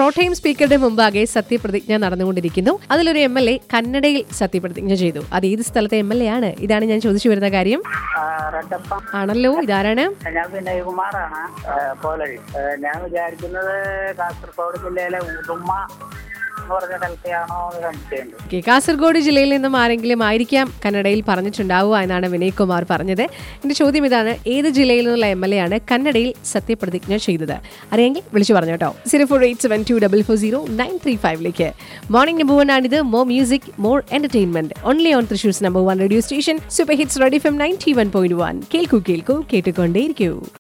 pro tem സ്പീക്കറുടെ മുമ്പാകെ സത്യപ്രതിജ്ഞ നടന്നുകൊണ്ടിരിക്കുന്നു അതിലൊരു എം എൽ എ കന്നഡയിൽ സത്യപ്രതിജ്ഞ ചെയ്തു അത് ഏത് സ്ഥലത്തെ എം എൽ എ ആണ് ഇതാണ് ഞാൻ ചോദിച്ചു വരുന്ന കാര്യം ആ, റെഡപ്പം ആണല്ലോ ഇതാരാണ് ഞാൻ വിനയകുമാറാണ് ആ, പോലഴി ആ, ഞാൻ വിചാരിക്കുന്നത് കാസർഗോഡ് ജില്ലയിലെ ഉടുമ എന്ന് പറഞ്ഞ സ്ഥലത്തെയാണോ എന്ന് സംശയമുണ്ട് ഓക്കെ കാസർഗോഡ് ജില്ലയിൽ നിന്നും ആരെങ്കിലും ആയിരിക്കാം കന്നഡയിൽ പറഞ്ഞിട്ടുണ്ടാവുക എന്നാണ് വിനയ് കുമാർ പറഞ്ഞത് എന്റെ ചോദ്യം ഇതാണ് ഏത് ജില്ലയിൽ നിന്നുള്ള എം എൽ എ ആണ് കന്നഡയിൽ സത്യപ്രതിജ്ഞ ചെയ്തത് അറിയെങ്കിൽ വിളിച്ചു പറഞ്ഞു കേട്ടോ zero four eight seven two double four zero nine three ഫൈവിലേക്ക് മോർണിംഗ് നമ്പർ വൺ ആണിത് more music more entertainment only on Thrissur's number one radio station super hits red FM ninety one point one കേൾക്കൂ കേൾക്കൂ കേട്ടുകൊണ്ടേയിരിക്കൂ